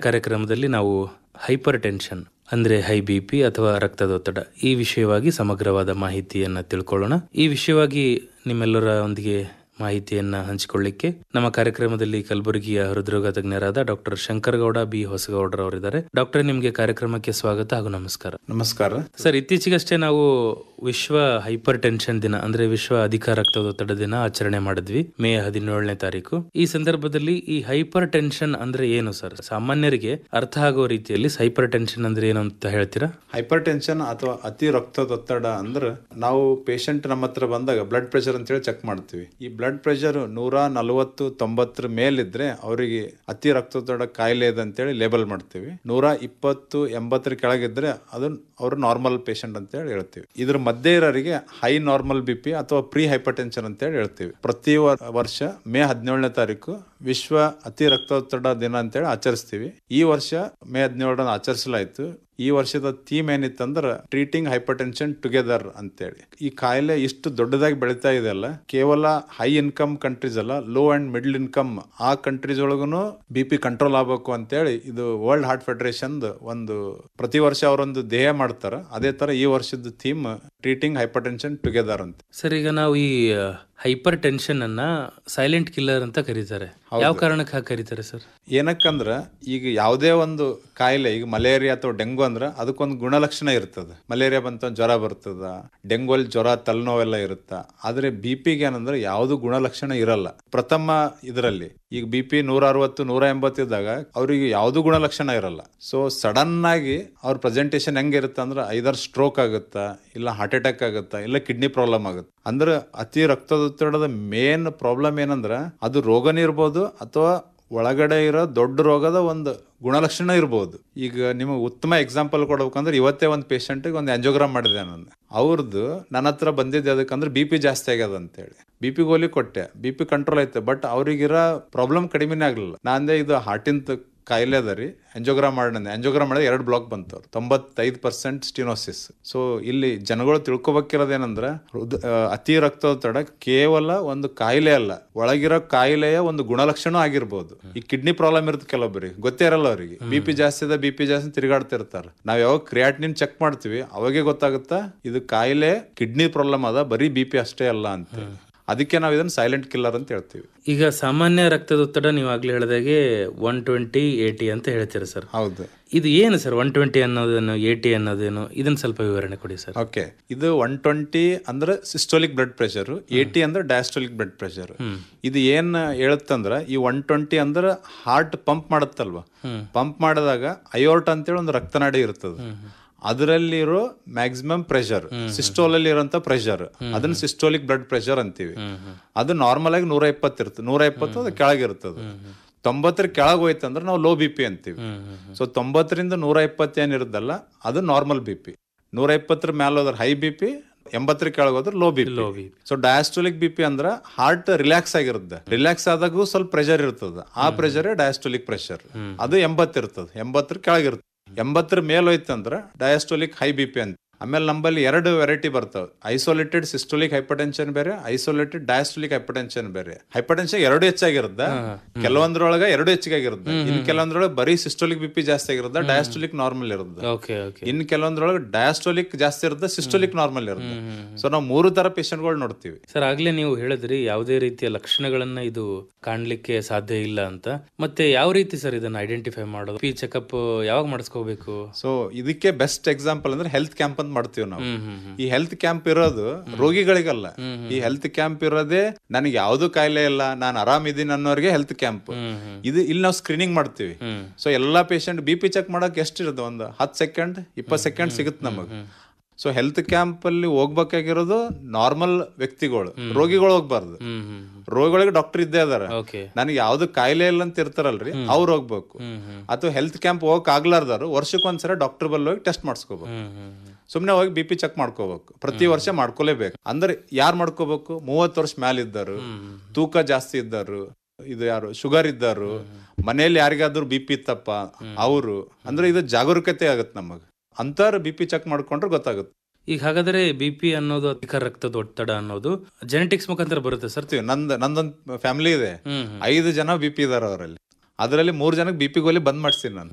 ಕಾರ್ಯಕ್ರಮದಲ್ಲಿ ನಾವು hypertension ಅಂದ್ರೆ ಹೈ ಬಿ ಪಿ ಅಥವಾ ರಕ್ತದೊತ್ತಡ ಈ ವಿಷಯವಾಗಿ ಸಮಗ್ರವಾದ ಮಾಹಿತಿಯನ್ನ ತಿಳ್ಕೊಳ್ಳೋಣ ಈ ವಿಷಯವಾಗಿ ನಿಮ್ಮೆಲ್ಲರ ಒಂದಿಗೆ ಮಾಹಿತಿಯನ್ನ ಹಂಚಿಕೊಳ್ಳಿಕ್ಕೆ ನಮ್ಮ ಕಾರ್ಯಕ್ರಮದಲ್ಲಿ ಕಲಬುರಗಿಯ ಹೃದ್ರೋಗ ತಜ್ಞರಾದ ಡಾಕ್ಟರ್ ಶಂಕರಗೌಡ ಬಿ ಹೊಸಗೌಡರ್ ಅವರಿದ್ದಾರೆ ಡಾಕ್ಟರ್ ನಿಮಗೆ ಕಾರ್ಯಕ್ರಮಕ್ಕೆ ಸ್ವಾಗತ ಹಾಗೂ ನಮಸ್ಕಾರ ನಮಸ್ಕಾರ ಸರ್ ಇತ್ತೀಚೆಗಷ್ಟೇ ನಾವು ವಿಶ್ವ ಹೈಪರ್ ಟೆನ್ಷನ್ ದಿನ ಅಂದ್ರೆ ವಿಶ್ವ ಅಧಿಕ ರಕ್ತದೊತ್ತಡ ದಿನ ಆಚರಣೆ ಮಾಡಿದ್ವಿ ಮೇ ಹದಿನೇಳನೇ ತಾರೀಕು ಈ ಸಂದರ್ಭದಲ್ಲಿ ಈ ಹೈಪರ್ ಟೆನ್ಷನ್ ಅಂದ್ರೆ ಏನು ಸರ್ ಸಾಮಾನ್ಯರಿಗೆ ಅರ್ಥ ಆಗೋ ರೀತಿಯಲ್ಲಿ ಹೈಪರ್ ಟೆನ್ಷನ್ ಅಂದ್ರೆ ಏನು ಅಂತ ಹೇಳ್ತೀರಾ ಹೈಪರ್ ಟೆನ್ಷನ್ ಅಥವಾ ಅತಿ ರಕ್ತದೊತ್ತಡ ಅಂದ್ರೆ ನಾವು ಪೇಷಂಟ್ ನಮ್ಮ ಹತ್ರ ಬಂದಾಗ ಬ್ಲಡ್ ಪ್ರೆಷರ್ ಅಂತೇಳಿ ಚೆಕ್ ಮಾಡ್ತೀವಿ ಈ ಬ್ಲಡ್ ಪ್ರೆಷರ್ ನೂರ ನಲವತ್ತು ತೊಂಬತ್ತರ ಮೇಲಿದ್ರೆ ಅವರಿಗೆ ಅತಿ ರಕ್ತದೊತ್ತಡ ಕಾಯಿಲೆ ಇದೆ ಅಂತೇಳಿ ಲೇಬಲ್ ಮಾಡ್ತೀವಿ ನೂರ ಇಪ್ಪತ್ತು ಎಂಬತ್ತರ ಕೆಳಗಿದ್ರೆ ಅದು ಅವರು ನಾರ್ಮಲ್ ಪೇಷಂಟ್ ಅಂತ ಹೇಳಿ ಹೇಳ್ತೀವಿ ಇದ್ರ ಮಧ್ಯೆ ಇರೋರಿಗೆ ಹೈ ನಾರ್ಮಲ್ ಬಿ ಪಿ ಅಥವಾ ಪ್ರೀ ಹೈಪರ್ ಟೆನ್ಷನ್ ಅಂತ ಹೇಳಿ ಹೇಳ್ತೀವಿ ಪ್ರತಿ ವರ್- ವರ್ಷ ಮೇ ಹದಿನೇಳನೇ ತಾರೀಕು ವಿಶ್ವ ಅತಿ ರಕ್ತದೊತ್ತಡ ದಿನ ಅಂತೇಳಿ ಆಚರಿಸ್ತೀವಿ ಈ ವರ್ಷ ಮೇ ಹದಿನೇಳರನ್ನು ಆಚರಿಸಲಾಯ್ತು ಈ ವರ್ಷದ ಥೀಮ್ ಏನಿತ್ತಂದ್ರ ಟ್ರೀಟಿಂಗ್ ಹೈಪರ್ ಟೆನ್ಷನ್ ಟುಗೆದರ್ ಅಂತೇಳಿ ಈ ಕಾಯಿಲೆ ಇಷ್ಟು ದೊಡ್ಡದಾಗಿ ಬೆಳೀತಾ ಇದೆ ಅಲ್ಲ ಕೇವಲ ಹೈ ಇನ್ಕಮ್ ಕಂಟ್ರೀಸ್ ಅಲ್ಲ ಲೋ ಅಂಡ್ ಮಿಡ್ಲ್ ಇನ್ಕಮ್ ಆ ಕಂಟ್ರೀಸ್ ಒಳಗೂ ಬಿ ಪಿ ಕಂಟ್ರೋಲ್ ಆಗಬೇಕು ಅಂತೇಳಿ ಇದು ವರ್ಲ್ಡ್ ಹಾರ್ಟ್ ಫೆಡರೇಷನ್ ಒಂದು ಪ್ರತಿ ವರ್ಷ ಅವರೊಂದು ದೇಹ ಮಾಡ್ತಾರ ಅದೇ ತರ ಈ ವರ್ಷದ theme treating hypertension together ಅಂತ ಸರ್ ಈಗ ನಾವು ಈ ಹೈಪರ್ ಟೆನ್ಷನ್ ಅನ್ನ ಸೈಲೆಂಟ್ ಕಿಲ್ಲರ್ ಅಂತ ಕರೀತಾರೆ ಯಾವ ಕಾರಣಕ್ಕೆ ಹಾಗೆ ಕರೀತಾರೆ ಸರ್ ಏನಕ್ಕಂದ್ರ ಈಗ ಯಾವುದೇ ಒಂದು ಕಾಯಿಲೆ ಈಗ ಮಲೇರಿಯಾ ಅಥವಾ ಡೆಂಗು ಅಂದ್ರ ಅದಕ್ಕೊಂದು ಗುಣಲಕ್ಷಣ ಇರ್ತದೆ ಮಲೇರಿಯಾ ಬಂತ ಜ್ವರ ಬರ್ತದ ಡೆಂಗು ಅಲ್ಲಿ ಜ್ವರ ತಲೆನೋವೆಲ್ಲ ಇರುತ್ತ ಆದ್ರೆ ಬಿ ಪಿಗೆ ಏನಂದ್ರೆ ಯಾವುದು ಗುಣಲಕ್ಷಣ ಇರಲ್ಲ ಪ್ರಥಮ ಇದರಲ್ಲಿ ಈಗ ಬಿ ಪಿ ನೂರ ಅರವತ್ತು ನೂರ ಎಂಬತ್ತಿದ್ದಾಗ ಅವ್ರಿಗೆ ಯಾವುದು ಗುಣಲಕ್ಷಣ ಇರಲ್ಲ ಸೊ ಸಡನ್ ಆಗಿ ಅವ್ರ ಪ್ರೆಸೆಂಟೇಶನ್ ಹೆಂಗಿರುತ್ತೆ ಅಂದ್ರೆ ಐದಾರು ಸ್ಟ್ರೋಕ್ ಆಗುತ್ತಾ ಇಲ್ಲ ಹಾರ್ಟ್ ಅಟ್ಯಾಕ್ ಆಗುತ್ತಾ ಇಲ್ಲ ಕಿಡ್ನಿ ಪ್ರಾಬ್ಲಮ್ ಆಗುತ್ತೆ ಅಂದ್ರೆ ಅತಿ ರಕ್ತದೊತ್ತಡದ ಮೇನ್ ಪ್ರಾಬ್ಲಮ್ ಏನಂದ್ರ ಅದು ರೋಗನೇ ಇರ್ಬೋದು ಅಥವಾ ಒಳಗಡೆ ಇರೋ ದೊಡ್ಡ ರೋಗದ ಒಂದು ಗುಣಲಕ್ಷಣ ಇರ್ಬೋದು ಈಗ ನಿಮಗೆ ಉತ್ತಮ ಎಕ್ಸಾಂಪಲ್ ಕೊಡ್ಬೇಕಂದ್ರೆ ಇವತ್ತೇ ಒಂದು ಪೇಷಂಟ್ಗೆ ಒಂದು ಆಂಜೋಗ್ರಾಮ್ ಮಾಡಿದೆ ನಾನು ಅವ್ರದ್ದು ನನ್ನ ಹತ್ರ ಬಂದಿದ್ದು ಅದಕ್ಕಂದ್ರೆ ಬಿ ಪಿ ಜಾಸ್ತಿ ಆಗ್ಯದ ಅಂತೇಳಿ ಬಿ ಪಿ ಗೋಲಿ ಕೊಟ್ಟೆ ಬಿ ಪಿ ಕಂಟ್ರೋಲ್ ಐತೆ ಬಟ್ ಅವ್ರಿಗಿರೋ ಪ್ರಾಬ್ಲಮ್ ಕಡಿಮೆನೇ ಆಗಲಿಲ್ಲ ನಾಂದೆ ಇದು ಹಾರ್ಟಿಂದ ಕಾಯಿಲೆ ಅದ ರೀ ಎಂಜೋಗ್ರಾಮ್ ಮಾಡಿದೆ ಎಂಜೋಗ್ರಾಮ್ ಮಾಡಿದ್ರೆ ಎರಡು ಬ್ಲಾಕ್ ಬಂತು ಅವ್ರು ತೊಂಬತ್ತೈದು ಪರ್ಸೆಂಟ್ ಸ್ಟಿನೋಸಿಸ್ ಸೊ ಇಲ್ಲಿ ಜನಗಳು ತಿಳ್ಕೊಬೇಕಿರೋದೇನಂದ್ರೆ ಹೃದ ಆ, ಅತಿ ರಕ್ತದೊತ್ತಡ ಕೇವಲ ಒಂದು ಕಾಯಿಲೆ ಅಲ್ಲ ಒಳಗಿರೋ ಕಾಯಿಲೆಯ ಒಂದು ಗುಣಲಕ್ಷಣ ಆಗಿರ್ಬೋದು ಈ ಕಿಡ್ನಿ ಪ್ರಾಬ್ಲಮ್ ಇರುತ್ತೆ ಕೆಲವೊಬ್ಬರಿಗೆ ಗೊತ್ತೇ ಇರಲ್ಲ ಅವರಿಗೆ ಬಿ ಪಿ ಜಾಸ್ತಿ ಇದೆ ಬಿ ಪಿ ಜಾಸ್ತಿ ತಿರುಗಾಡ್ತಿರ್ತಾರೆ ನಾವ್ ಯಾವಾಗ ಕ್ರಿಯಾಟಿನಿನ್ ಚೆಕ್ ಮಾಡ್ತೀವಿ ಅವಾಗೆ ಗೊತ್ತಾಗುತ್ತಾ ಇದು ಕಾಯಿಲೆ ಕಿಡ್ನಿ ಪ್ರಾಬ್ಲಮ್ ಅದ ಬರೀ ಬಿ ಪಿ ಅಷ್ಟೇ ಅಲ್ಲ ಅಂತ ಅದಕ್ಕೆ ನಾವು ಇದನ್ನ ಸೈಲೆಂಟ್ ಕಿಲ್ಲರ್ ಅಂತ ಹೇಳ್ತೀವಿ ಈಗ ಸಾಮಾನ್ಯ ರಕ್ತದೊತ್ತಡ ನೀವು ಆಗ್ಲೇ ಹೇಳಿದಾಗೆ ಒನ್ ಟ್ವೆಂಟಿ ಏಟಿ ಅಂತ ಹೇಳ್ತೀರಾ ಸರ್ ಹೌದು ಇದು ಏನು ಸರ್ ಒನ್ ಟ್ವೆಂಟಿ ಅನ್ನೋದೇನು ಏಟಿ ಅನ್ನೋದೇನು ಇದನ್ನ ಸ್ವಲ್ಪ ವಿವರಣೆ ಕೊಡಿ ಸರ್ ಓಕೆ ಇದು ಒನ್ ಟ್ವೆಂಟಿ ಅಂದ್ರೆ ಸಿಸ್ಟೋಲಿಕ್ ಬ್ಲಡ್ ಪ್ರೆಷರ್ ಏಟಿ ಅಂದ್ರೆ ಡಯಾಸ್ಟೋಲಿಕ್ ಬ್ಲಡ್ ಪ್ರೆಷರ್ ಇದು ಏನ್ ಹೇಳುತ್ತಂದ್ರ ಈ ಒನ್ ಟ್ವೆಂಟಿ ಅಂದ್ರೆ ಹಾರ್ಟ್ ಪಂಪ್ ಮಾಡುತ್ತಲ್ವಾ ಪಂಪ್ ಮಾಡಿದಾಗ ಅಯೋರ್ಟ್ ಅಂತೇಳಿ ಒಂದು ರಕ್ತನಾಡಿ ಇರ್ತದೆ ಅದರಲ್ಲಿರೋ ಮ್ಯಾಕ್ಸಿಮಮ್ ಪ್ರೆಷರ್ ಸಿಸ್ಟೋಲಲ್ಲಿ ಇರೋಂಥ ಪ್ರೆಷರ್ ಅದನ್ನ ಸಿಸ್ಟೋಲಿಕ್ ಬ್ಲಡ್ ಪ್ರೆಷರ್ ಅಂತೀವಿ ಅದು ನಾರ್ಮಲ್ ಆಗಿ ನೂರ ಇಪ್ಪತ್ತು ಇರ್ತದೆ ನೂರ ಇಪ್ಪತ್ತು ಅದು ಕೆಳಗಿರ್ತದೆ ತೊಂಬತ್ತರ ಕೆಳಗೆ ಹೋಯ್ತಂದ್ರೆ ನಾವು ಲೋ ಬಿ ಪಿ ಅಂತೀವಿ ಸೊ ತೊಂಬತ್ತರಿಂದ ನೂರ ಇಪ್ಪತ್ತು ಏನಿರುತ್ತಲ್ಲ ಅದು ನಾರ್ಮಲ್ ಬಿ ಪಿ ನೂರ ಇಪ್ಪತ್ತರ ಮೇಲೆ ಹೋದ್ರೆ ಹೈ ಬಿ ಪಿ ಎಂಬತ್ತರ ಕೆಳಗೆ ಹೋದ್ರೆ low B P so diastolic B P ಅಂದ್ರೆ ಹಾರ್ಟ್ ರಿಲ್ಯಾಕ್ಸ್ ಆಗಿರುತ್ತೆ ರಿಲ್ಯಾಕ್ಸ್ ಆದಾಗೂ ಸ್ವಲ್ಪ ಪ್ರೆಷರ್ ಇರ್ತದೆ ಆ ಪ್ರೆಷರ್ ಡಯಾಸ್ಟೋಲಿಕ್ ಪ್ರೆಷರ್ ಅದು ಎಂಬತ್ತು ಇರ್ತದೆ ಎಂಬತ್ತರ ಕೆಳಗಿರ್ತದೆ ಎಂಬತ್ತರ ಮೇಲೆ ಹೋಯ್ತಂದ್ರೆ ಡಯಾಸ್ಟೋಲಿಕ್ ಹೈ ಬಿ ಪಿ ಅಂತ ಆಮೇಲೆ ನಮ್ಮಲ್ಲಿ ಎರಡು ವೆರೈಟಿ ಬರ್ತವೆ ಐಸೋಲೇಟೆಡ್ ಸಿಸ್ಟೋಲಿಕ್ ಹೈಪರ್ಟೆನ್ಷನ್ ಬೇರೆ ಐಸೋಲೇಟೆಡ್ ಡಯಾಸ್ಟೋಲಿಕ್ ಹೈಪರ್ಟೆನ್ಷನ್ ಬೇರೆ ಹೈಪರ್ಟೆನ್ಷನ್ ಎರಡು ಹೆಚ್ಚಾಗಿರುತ್ತೆ ಕೆಲವೊಂದ್ರೊಳಗೆ ಎರಡು ಹೆಚ್ಚಿಗಾಗಿರುತ್ತೆ ಇನ್ ಕೆಲವೊಂದ್ರೊಳಗೆ ಬರೀ ಸಿಸ್ಟೋಲಿಕ್ ಬಿ ಪಿ ಜಾಸ್ತಿ ಆಗಿರುತ್ತೆ ಡಯಾಸ್ಟೋಲಿಕ್ ನಾರ್ಮಲ್ ಇರುತ್ತೆ ಓಕೆ ಓಕೆ ಇನ್ ಕೆಲವೊಂದ್ರೊಳಗೆ ಡಯಾಸ್ಟೋಲಿಕ್ ಜಾಸ್ತಿ ಇರುತ್ತೆ ಸಿಸ್ಟೋಲಿಕ್ ನಾರ್ಮಲ್ ಇರುತ್ತೆ ಸೊ ನಾವು ಮೂರು ತರ ಪೇಷಂಟ್ಗಳು ನೋಡ್ತೀವಿ ಸರ್ ಆಗ್ಲೇ ನೀವು ಹೇಳಿದ್ರಿ ಯಾವುದೇ ರೀತಿಯ ಲಕ್ಷಣಗಳನ್ನ ಇದು ಕಾಣ್ಲಿಕ್ಕೆ ಸಾಧ್ಯ ಇಲ್ಲ ಅಂತ ಮತ್ತೆ ಯಾವ ರೀತಿ ಸರ್ ಇದನ್ನ ಐಡೆಂಟಿಫೈ ಮಾಡೋದು ಪಿ ಚೆಕಪ್ ಯಾವಾಗ ಮಾಡಿಸ್ಕೋಬೇಕು ಸೊ ಇದಕ್ಕೆ ಬೆಸ್ಟ್ ಎಕ್ಸಾಂಪಲ್ ಅಂದ್ರೆ ಹೆಲ್ತ್ ಕ್ಯಾಂಪ್ ಅಂತ ಮಾಡ್ತೀವಿ ನಾವು ಈ ಹೆಲ್ತ್ ಕ್ಯಾಂಪ್ ಇರೋದು ರೋಗಿಗಳಿಗಲ್ಲ ಈ ಹೆಲ್ತ್ ಕ್ಯಾಂಪ್ ಇರೋದೇ ನನಗೆ ಯಾವ್ದು ಕಾಯಿಲೆ ಇಲ್ಲ ನಾನು ಆರಾಮಿದ್ದೀನಿ ಅನ್ನೋರಿಗೆ ಹೆಲ್ತ್ ಕ್ಯಾಂಪ್ ಇದು ಇಲ್ಲಿ ನಾವು ಸ್ಕ್ರೀನಿಂಗ್ ಮಾಡ್ತೀವಿ ಸೊ ಎಲ್ಲಾ ಪೇಷಂಟ್ ಬಿ ಪಿ ಚೆಕ್ ಮಾಡಕ್ ಎಷ್ಟಿರುತ್ತೆ ಒಂದು ಹತ್ತು ಸೆಕೆಂಡ್ ಇಪ್ಪತ್ತು ಸೆಕೆಂಡ್ ಸಿಗುತ್ತೆ ನಮಗೆ ಸೊ ಹೆಲ್ತ್ ಕ್ಯಾಂಪ್ ಅಲ್ಲಿ ಹೋಗ್ಬೇಕಾಗಿರೋದು ನಾರ್ಮಲ್ ವ್ಯಕ್ತಿಗಳು ರೋಗಿಗಳು ಹೋಗ್ಬಾರ್ದು ರೋಗಿಗಳಿಗೆ ಡಾಕ್ಟರ್ ಇದ್ದೇ ಅದಾರ ಓಕೆ ನನಗೆ ಯಾವ್ದು ಕಾಯಿಲೆ ಇಲ್ಲ ಅಂತ ಇರ್ತಾರಲ್ರಿ ಅವ್ರು ಹೋಗ್ಬೇಕು ಅಥವಾ ಹೆಲ್ತ್ ಕ್ಯಾಂಪ್ ಹೋಗಕ್ ಆಗ್ಲಾರ್ದಾರು ವರ್ಷಕ್ಕೆ ಒಂದ್ಸಲ ಡಾಕ್ಟರ್ ಬಲ್ಲಿ ಹೋಗಿ ಟೆಸ್ಟ್ ಮಾಡಿಸ್ಕೋಬೇಕು ಸುಮ್ನೆ ಹೋಗಿ ಬಿ ಪಿ ಚೆಕ್ ಮಾಡ್ಕೋಬೇಕು ಪ್ರತಿ ವರ್ಷ ಮಾಡ್ಕೊಲೇಬೇಕು ಅಂದ್ರೆ ಯಾರು ಮಾಡ್ಕೋಬೇಕು ಮೂವತ್ತು ವರ್ಷ ಮ್ಯಾಲ ಇದ್ದಾರು ತೂಕ ಜಾಸ್ತಿ ಇದ್ದಾರು ಇದು ಯಾರು ಶುಗರ್ ಇದ್ದಾರು ಮನೇಲಿ ಯಾರಿಗಾದ್ರೂ ಬಿ ಪಿ ಇತ್ತಪ್ಪ ಅವರು ಅಂದ್ರೆ ಇದು ಜಾಗರೂಕತೆ ಆಗತ್ತೆ ನಮಗ್ ಅಂತಾರ ಬಿ ಪಿ ಚೆಕ್ ಮಾಡ್ಕೊಂಡ್ರೆ ಗೊತ್ತಾಗುತ್ತೆ ಈಗ ಹಾಗಾದ್ರೆ ಬಿ ಪಿ ಅನ್ನೋದು ಅಧಿಕ ರಕ್ತದ ಒತ್ತಡ ಅನ್ನೋದು ಜೆನೆಟಿಕ್ಸ್ ಮುಖಾಂತರ ಬರುತ್ತೆ ಸರ್ ಬರ್ತೀವಿ ನಂದ್ ನಂದೊಂದ್ ಫ್ಯಾಮಿಲಿ ಇದೆ ಐದು ಜನ ಬಿ ಪಿ ಇದಾರೆ ಅವರಲ್ಲಿ ಅದರಲ್ಲಿ ಮೂರ್ ಜನಕ್ಕೆ ಬಿ ಪಿ ಗೋಲಿ ಬಂದ್ ಮಾಡ್ತೀನಿ ನಾನು